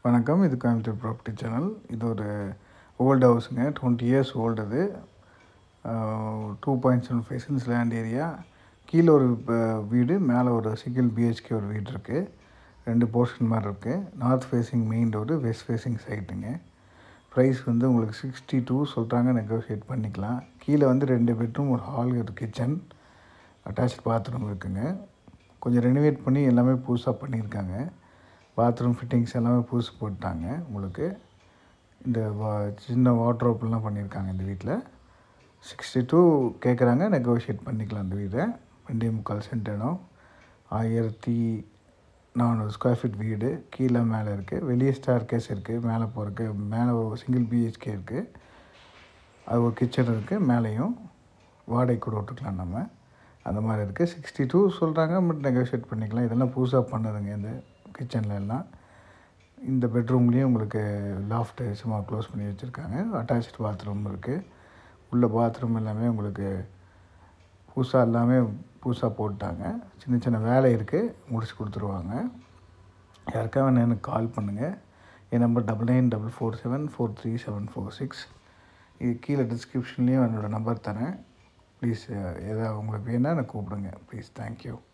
வணக்கம் இது Coimbatore property channel இது ஒரு ஓல்டு ஹவுஸுங்க டுவெண்ட்டி இயர்ஸ் ஓல்டு அது two point seven five cents land area கீழே ஒரு ப- வீடு மேலே ஒரு சிங்கிள் பிஹெச்கே ஒரு வீடு இருக்குது ரெண்டு போர்ஷன் மாதிரி இருக்குது north facing main door west facing சைட்டுங்க ப்ரைஸ் வந்து உங்களுக்கு சிக்ஸ்டி டூ சொல்கிறாங்க நெகோஷியேட் பண்ணிக்கலாம் கீழே வந்து ரெண்டு பெட்ரூம் ஒரு ஹால் ஒரு கிச்சன் அட்டாச் பாத்ரூம் இருக்குங்க கொஞ்சம் ரெனோவேட் பண்ணி எல்லாமே புதுசாக பண்ணியிருக்காங்க பாத்ரூம் ஃபிட்டிங்ஸ் எல்லாமே புதுசு போட்டாங்க உங்களுக்கு இந்த வா- சின்ன வாட்ரோப்லாம் பண்ணியிருக்காங்க இந்த வீட்டில் சிக்ஸ்டி டூ கேட்குறாங்க நெகோஷியேட் பண்ணிக்கலாம் அந்த வீடை ரெண்டே முக்கால் சென்ட் இடம் ஆயிரத்தி நானூறு ஸ்கொயர் ஃபீட் வீடு கீழே மேலே இருக்குது வெளியே ஸ்டார் கேஸ் இருக்குது மேலே போகிறக்கு மேலே ஒரு சிங்கிள் பிஹெச்கே இருக்குது அது ஒரு கிச்சன் இருக்குது மேலேயும் வாடகை கூட விட்டுக்கலாம் நம்ம அந்த மாதிரி இருக்குது சிக்ஸ்டி டூ சொல்கிறாங்க பட் நெகோஷியேட் பண்ணிக்கலாம் இதெல்லாம் புதுசாக பண்ணதுங்க இந்த கிச்சனில் எல்லாம் இந்த பெட்ரூம்லேயும் உங்களுக்கு லாஃப்ட்டு சும்மா க்ளோஸ் பண்ணி வச்சுருக்காங்க அட்டாச்ட் பாத்ரூம் இருக்குது உள்ள பாத்ரூம் எல்லாமே உங்களுக்கு புதுசாக எல்லாமே புதுசாக போட்டாங்க சின்ன சின்ன வேலை இருக்குது முடிச்சு கொடுத்துருவாங்க யாருக்காக வேணா எனக்கு கால் பண்ணுங்கள் என் number double nine double four seven four three seven four six இது கீழே டிஸ்கிரிப்ஷன்லேயும் என்னோடய நம்பர் தரேன் ப்ளீஸ் எதாவது உங்களுக்கு வேணால் எனக்கு கூப்பிடுங்க ப்ளீஸ் தேங்க்யூ